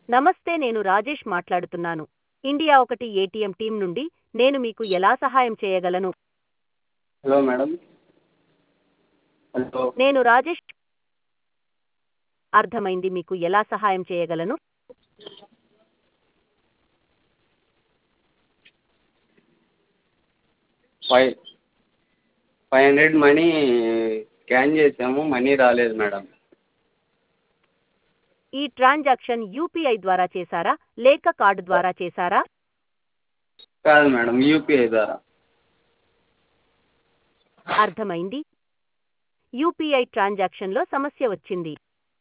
నమస్తే నేను రాజేష్ మాట్లాడుతున్నాను ఇండియా ఒకటి ఏటీఎం టీం నుండి నేను మీకు ఎలా సహాయం చేయగలను హలో మేడం హలో నేను రాజేష్ అర్థమైంది మీకు ఎలా సహాయం చేయగలను five five hundred money scan చేసాము మనీ రాలేదు మేడం ఈ ట్రాన్సాక్షన్ యూపీఐ ద్వారా చేశారా లేక కార్డు ద్వారా చేశారా కాదు మేడం యూపీఐ ద్వారా అర్థమైంది యూపీఐ ట్రాన్సాక్షన్లో సమస్య వచ్చింది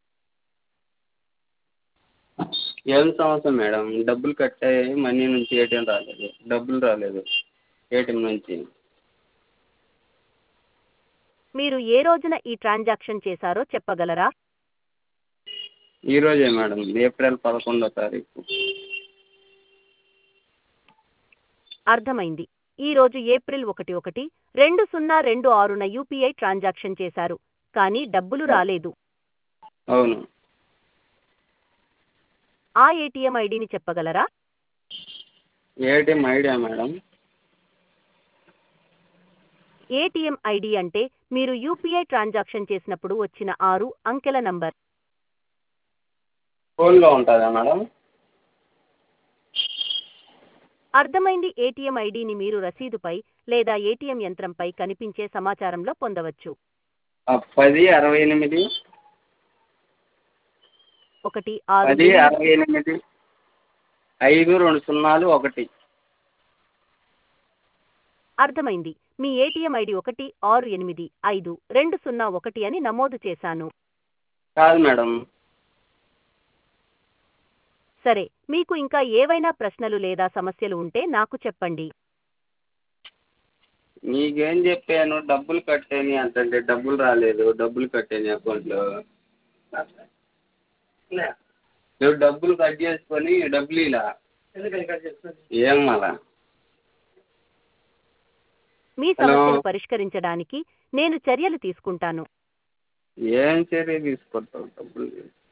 ఏం సమస్య మేడం డబ్బులు కట్ అయ్యాయి మనీ నుంచి ఏటీఎం రాలేదు డబ్బులు రాలేదు ఏటీఎం నుంచి మీరు ఏ రోజున ఈ ట్రాన్సాక్షన్ చేశారో చెప్పగలరా ఈరోజే మేడం ఏప్రిల్ పదకొండో తారీఖు అర్థమైంది ఈ రోజు ఏప్రిల్ ఒకటి ఒకటి రెండు సున్నా రెండు ఆరున యూపీఐ ట్రాన్సాక్షన్ చేశారు కానీ డబ్బులు రాలేదు అవును ఆ ఏటీఎం ఐడిని చెప్పగలరా ఏటీఎం ఐడియా మేడం ఏటీఎం ఐడి అంటే మీరు యూపీఐ ట్రాన్సాక్షన్ చేసినప్పుడు వచ్చిన ఆరు అంకెల నంబర్ ఫోన్లో ఉంటుందా మేడం అర్థమైంది ఏటీఎం ఐడిని మీరు రసీదుపై లేదా ఏటీఎం యంత్రంపై కనిపించే సమాచారంలో పొందవచ్చు ఆ, పది అరవై ఎనిమిది ఒకటి ఆరు పది అరవై ఎనిమిది ఐదు రెండు సున్నాలు ఒకటి అర్థమైంది మీ ఏటీఎం ఐడి ఒకటి ఆరు ఎనిమిది ఐదు రెండు సున్నా ఒకటి అని నమోదు చేశాను కాదు మేడం సరే మీకు ఇంకా ఏవైనా ప్రశ్నలు లేదా సమస్యలు ఉంటే నాకు చెప్పండి నీకేం చెప్పాను డబ్బులు కట్టేని అంటే డబ్బులు రాలేదు డబ్బులు కట్టేని అకౌంట్లో నువ్వు డబ్బులు కట్ చేసుకొని డబ్బులు ఇలా ఏం మళ్ళా మీ హలో. సమస్యను పరిష్కరించడానికి నేను చర్యలు తీసుకుంటాను ఏం చర్య తీసుకుంటావు డబ్బులు